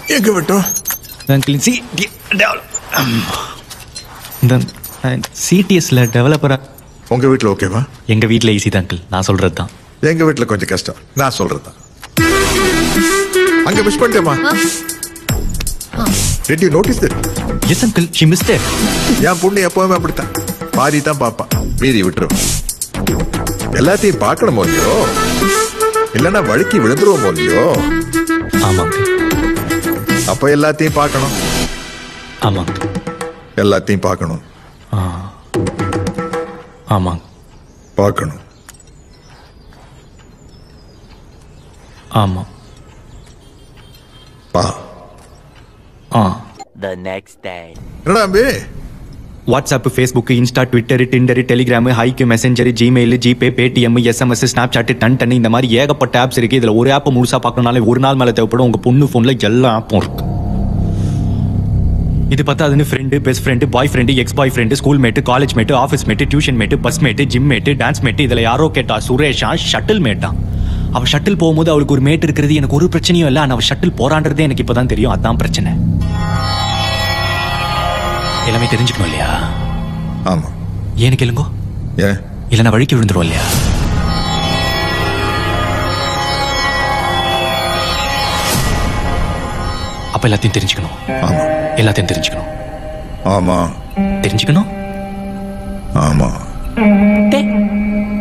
எங்க விட்டோம் uncle C இந்த சிடிஎஸ்ல டெவலப்பரா உங்க வீட்ல ஓகேவா எங்க வீட்ல ஈஸி தான் அங்கிள் நான் சொல்றது தான் எங்க வீட்ல கொஞ்சம் கஷ்டம் நான் சொல்றதுதான் அங்க மிஸ் பண்ணிட்டேமா Did you notice that? Yes uncle she mistake என் பொண்ணு எப்பவுமே அப்படித்தான் பாதி தான் பாப்பா மீதி விட்டுரும் எல்லாத்தையும் பார்க்கணுமோ இல்லையோ இல்லைன்னா வழுக்கி விழுந்துருவோமோ இல்லையோ ஆமாங்க அப்ப எல்லாத்தையும் பார்க்கணும் ஆமாங்க எல்லாத்தையும் பார்க்கணும் ஆமாங்க பார்க்கணும் ஆமா பா ஆ The next day. என்னடா அம்பி WhatsApp Facebook Insta Twitter Tinder Telegram Hike Messenger Gmail GPay Paytm SMS Snapchat ton ton இந்த மாதிரி ஏகப்பட்ட ஆப்ஸ் இருக்கு இதுல ஒரு ஆப் முழுசா பார்க்கணும்னாலே ஒரு நாள் மேல தேவைப்படும் உங்க பொண்ணு போன்ல எல்லா ஆப்பும் இருக்கு இது பத்தாதுன்னு friend best friend boyfriend ex boyfriend school mate college mate office mate tuition mate bus mate gym mate dance mate இதுல யாரோ கேட்டா சுரேஷா ஷட்டில் மேட்டா அவ ஷட்டில் போகும்போது அவளுக்கு ஒரு மேட் இருக்கிறது எனக்கு ஒரு பிரச்சனையும் இல்லை ஆனா அவ ஷட்டில் போறான்றதே எனக்கு இப்பதான் தெரியும் அதான் பிரச்சனை எல்லாமே தெரிஞ்சுக்கணும் இல்லையா ஆமா ஏன்னு கேளுங்கோ ஏன் இல்லைன்னா வழிக்கு விழுந்துருவோம் இல்லையா அப்ப எல்லாத்தையும் தெரிஞ்சுக்கணும் ஆமா எல்லாத்தையும் தெரிஞ்சுக்கணும் ஆமா தெரிஞ்சுக்கணும் ஆமா டே